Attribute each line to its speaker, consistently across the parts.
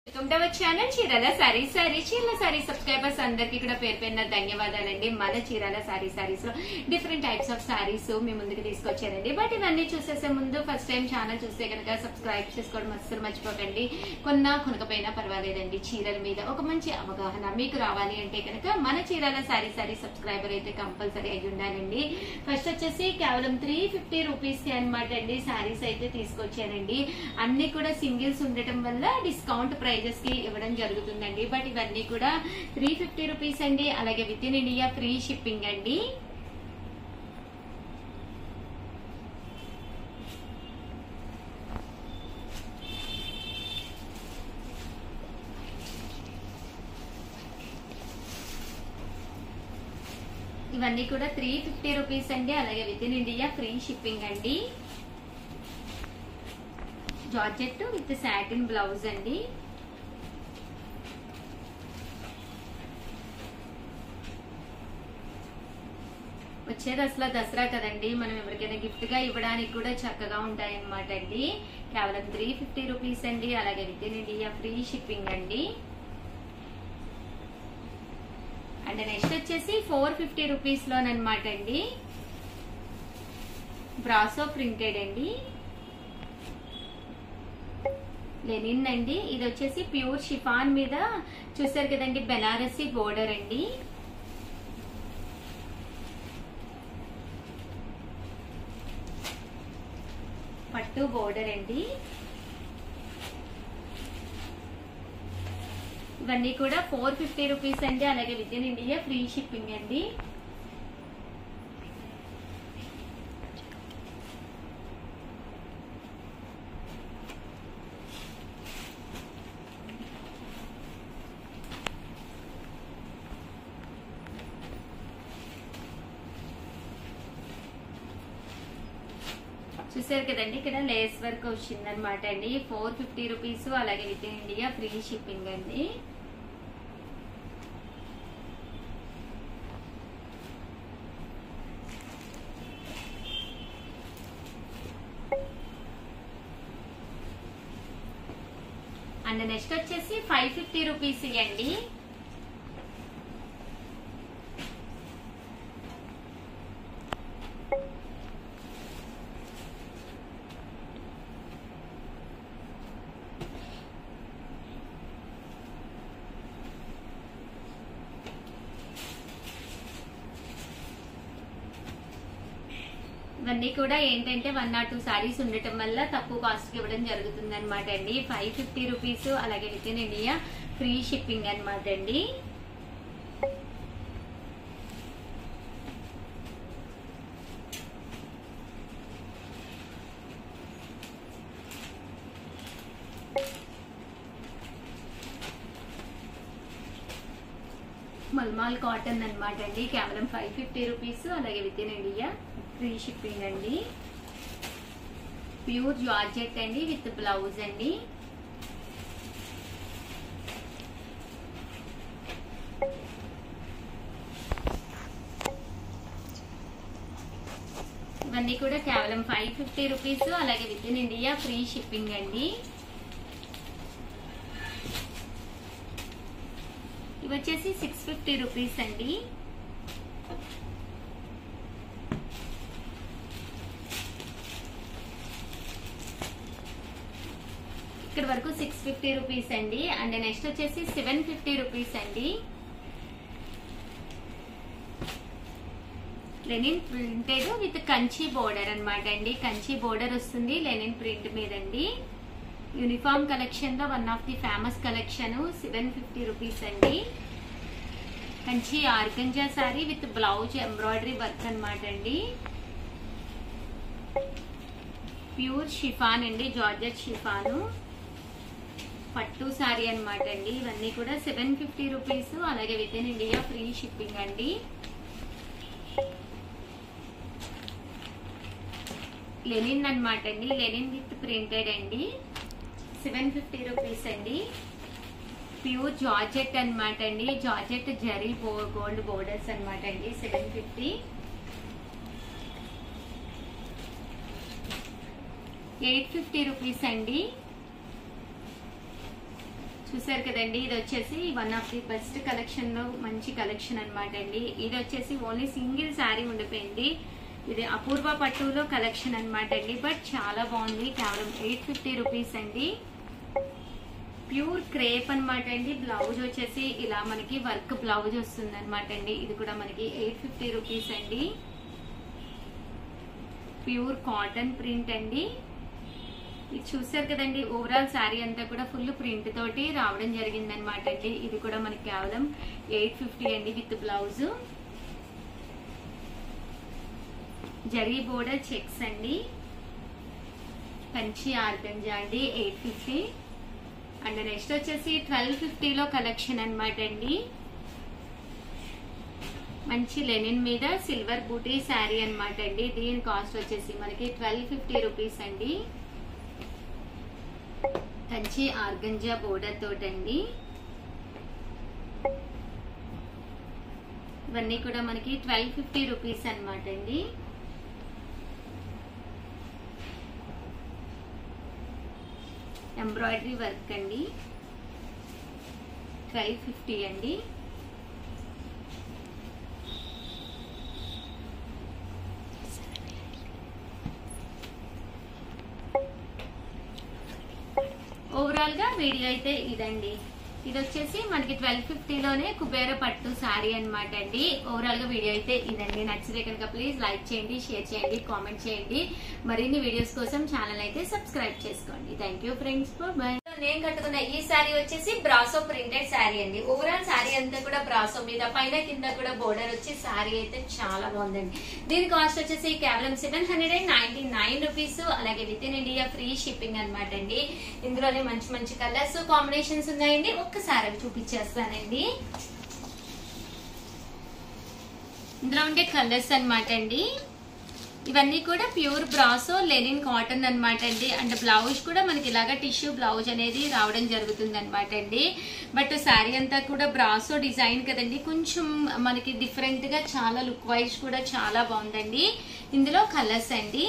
Speaker 1: welcome to our channel Chirala sari sari Chirala sari subscribers అందరికి కూడా పేరు పేరున ధన్యవాదాలండి మన చీరాల సారీ సారీస్ లో డిఫరెంట్ టైప్స్ ఆఫ్ సారీస్ మీ ముందుకు తీసుకొచ్చానండి బట్ ఇవన్నీ చూసేసే ముందు ఫస్ట్ టైం ఛానల్ చూస్తే కనుక సబ్స్క్రైబ్ చేసుకోవడం అస్సలు మర్చిపోకండి కొన్నా కొనకపోయినా పర్వాలేదండి చీరల మీద ఒక మంచి అవగాహన మీకు రావాలి అంటే కనుక మన చీరాల సారీ సారీ సబ్స్క్రైబర్ అయితే కంపల్సరీ అయి ఉండాలండి ఫస్ట్ వచ్చేసి కేవలం త్రీ ఫిఫ్టీ రూపీస్ కి అనమాట అండి సారీస్ అయితే తీసుకొచ్చానండి అన్ని కూడా సింగిల్స్ ఉండటం వల్ల డిస్కౌంట్ ప్రైజెస్ కి ఇవ్వడం జరుగుతుందండి బట్ ఇవన్నీ కూడా త్రీ ఫిఫ్టీ రూపీస్ అండి అలాగే within India free shipping అండి ఇవన్నీ కూడా త్రీ ఫిఫ్టీ రూపీస్ అండి అలాగే within India free shipping అండి జార్జెట్ విత్ సాటిన్ బ్లౌజ్ అండి వచ్చేది అసలు దసరా కదండి మనం ఎవరికైనా గిఫ్ట్ గా ఇవ్వడానికి కూడా చక్కగా ఉంటాయి అనమాట అండి కేవలం త్రీ ఫిఫ్టీ రూపీస్ అండి అలాగే within India free shipping అండి అండ్ నెక్స్ట్ వచ్చేసి ఫోర్ ఫిఫ్టీ రూపీస్ లోనమాట అండి బ్రాసో ప్రింటెడ్ అండి లెనిన్ అండి ఇది వచ్చేసి ప్యూర్ షిఫాన్ మీద చూసారు కదండి బెనారసి బోర్డర్ అండి పట్టు బోర్డర్ అండి ఇవన్నీ కూడా ఫోర్ ఫిఫ్టీ రూపీస్ అండి అలాగే within India free shipping అండి చూసారు కదండి ఇక్కడ లేస్ వర్క్ వచ్చింది అనమాట అండి ఫోర్ ఫిఫ్టీ రూపీస్ అలాగే within India free shipping అండి అండ్ నెక్స్ట్ వచ్చేసి ఫైవ్ ఫిఫ్టీ రూపీస్ ఇవ్వండి ఇవన్నీ కూడా ఏంటంటే వన్ నాట్ టూ సారీస్ ఉండటం వల్ల తక్కువ కాస్ట్ కి ఇవ్వడం జరుగుతుంది అనమాట అండి ఫైవ్ ఫిఫ్టీ రూపీస్ అలాగే within India free shipping అనమాట అండి మల్మాల్ కాటన్ అనమాట అండి కేవలం ఫైవ్ ఫిఫ్టీ రూపీస్ అలాగే within India free shipping అండి ప్యూర్ జార్జెట్ అండి విత్ బ్లౌజ్ అండి ఇవన్నీ కూడా కేవలం ఫైవ్ ఫిఫ్టీ రూపీస్ అలాగే within India free shipping అండి ఇవి వచ్చేసి సిక్స్ ఫిఫ్టీ రూపీస్ అండి ఇక్కడ వరకు సిక్స్ ఫిఫ్టీ రూపీస్ అండి అండ్ నెక్స్ట్ వచ్చేసి సెవెన్ ఫిఫ్టీ రూపీస్ అండి linen printed with Kanchi border అనమాట అండి కంచి బోర్డర్ వస్తుంది లెనిన్ ప్రింట్ మీద అండి యూనిఫామ్ కలెక్షన్ లో one of the famous collection seven fifty rupees అండి Kanchi organza sari with blouse embroidery work అనమాట అండి ప్యూర్ షిఫాన్ అండి జార్జెట్ షిఫాను పట్టు సారీ అనమాట అండి ఇవన్నీ కూడా సెవెన్ ఫిఫ్టీ రూపీస్ అలాగే within India free shipping అండి లెనిన్ అనమాట అండి లెనిన్ విత్ ప్రింటెడ్ అండి సెవెన్ ఫిఫ్టీ రూపీస్ అండి ప్యూర్ జార్జెట్ అనమాట అండి జార్జెట్ జరీ గోల్డ్ బోర్డర్స్ అనమాట అండి seven fifty eight fifty rupees అండి చూసారు కదండి ఇది వచ్చేసి one of the best collection లో మంచి కలెక్షన్ అన్నమాట అండి ఇది వచ్చేసి ఓన్లీ సింగిల్ శారీ ఉండిపోయింది ఇది అపూర్వ పట్టులో కలెక్షన్ అన్నమాట అండి బట్ చాలా బాగుంది కేవలం ఎయిట్ ఫిఫ్టీ రూపీస్ అండి ప్యూర్ క్రేప్ అన్నమాట అండి బ్లౌజ్ వచ్చేసి ఇలా మనకి వర్క్ బ్లౌజ్ వస్తుంది అనమాట అండి ఇది కూడా మనకి ఎయిట్ ఫిఫ్టీ రూపీస్ అండి ప్యూర్ కాటన్ ప్రింట్ అండి ఇది చూసారు కదండి ఓవరాల్ శారీ అంతా కూడా ఫుల్ ప్రింట్ తోటి రావడం జరిగింది అనమాట అండి ఇది కూడా మనకి కేవలం ఎయిట్ ఫిఫ్టీ అండి with blouse zari border checks అండి కంచి ఆర్గంజా అండి ఎయిట్ ఫిఫ్టీ అండ్ నెక్స్ట్ వచ్చేసి ట్వెల్వ్ ఫిఫ్టీలో కలెక్షన్ అనమాట అండి మంచి లెనిన్ మీద సిల్వర్ బూటీ శారీ అనమాట అండి దీని కాస్ట్ వచ్చేసి మనకి ట్వెల్వ్ ఫిఫ్టీ రూపీస్ అండి కంచి ఆర్గంజా బోర్డర్ తోటండి ఇవన్నీ కూడా మనకి ట్వెల్వ్ ఫిఫ్టీ రూపీస్ అనమాట అండి ఎంబ్రాయిడరీ వర్క్ అండి ట్వెల్వ్ ఫిఫ్టీ అండి ఓవరాల్ గా వీడియో అయితే ఇదండి ఇది వచ్చేసి మనకి ట్వెల్వ్ ఫిఫ్టీలోనే కుబేర పట్టు శారీ అనమాట అండి ఓవరాల్ గా వీడియో అయితే ఇదండి నచ్చితే కనుక ప్లీజ్ లైక్ చేయండి షేర్ చేయండి కామెంట్ చేయండి మరిన్ని వీడియోస్ కోసం ఛానల్ అయితే సబ్స్క్రైబ్ చేసుకోండి థ్యాంక్ యూ ఫ్రెండ్స్ బాయ్ నేను కట్టుకున్న ఈ శారీ వచ్చేసి బ్రాసో ప్రింటెడ్ శారీ అండి ఓవరాల్ శారీ అంతా కూడా బ్రాసో మీద పైన కింద కూడా బోర్డర్ వచ్చి శారీ అయితే చాలా బాగుందండి దీని కాస్ట్ వచ్చేసి కేవలం seven hundred and ninety nine rupees అలాగే within India free shipping అనమాట అండి ఇందులోనే మంచి మంచి కలర్స్ కాంబినేషన్స్ ఉన్నాయండి ఒక్కసారి అవి చూపించేస్తానండి ఇందులో ఉండే కలర్స్ అనమాట అండి ఇవన్నీ కూడా ప్యూర్ బ్రాసో లెనిన్ కాటన్ అనమాట అండి అండ్ బ్లౌజ్ కూడా మనకి ఇలాగా టిష్యూ బ్లౌజ్ అనేది రావడం జరుగుతుంది అనమాట అండి బట్ శారీ అంతా కూడా బ్రాసో డిజైన్ కదండి కొంచెం మనకి డిఫరెంట్ గా చాలా లుక్ వైజ్ కూడా చాలా బాగుందండి ఇందులో కలర్స్ అండి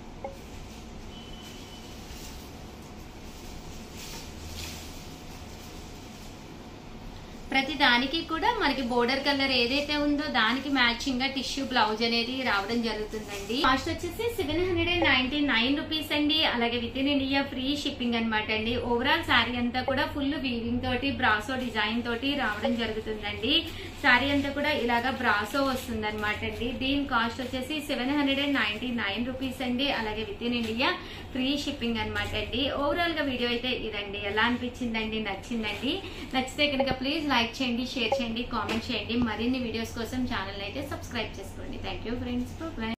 Speaker 1: ప్రతి దానికి కూడా మనకి బోర్డర్ కలర్ ఏదైతే ఉందో దానికి మ్యాచింగ్ గా టిష్యూ బ్లౌజ్ అనేది రావడం జరుగుతుందండి కాస్ట్ వచ్చేసి seven hundred and ninety nine rupees అండి అలాగే within India free shipping అనమాట అండి ఓవరాల్ శారీ అంతా కూడా ఫుల్ వీవింగ్ తోటి బ్రాసో డిజైన్ తోటి రావడం జరుగుతుందండి శారీ అంతా కూడా ఇలాగా బ్రాసో వస్తుంది అనమాట అండి దీని కాస్ట్ వచ్చేసి seven hundred and ninety nine rupees అండి అలాగే within India free shipping అనమాట అండి ఓవరాల్ గా వీడియో అయితే ఇదండి ఎలా అనిపించిందండి నచ్చిందండి నచ్చితే కనుక ప్లీజ్ లైక్ చేయండి షేర్ చేయండి కామెంట్ చేయండి మరిన్ని వీడియోస్ కోసం ఛానల్ అయితే సబ్స్క్రైబ్ చేసుకోండి థ్యాంక్ యూ ఫ్రెండ్స్ బాయ్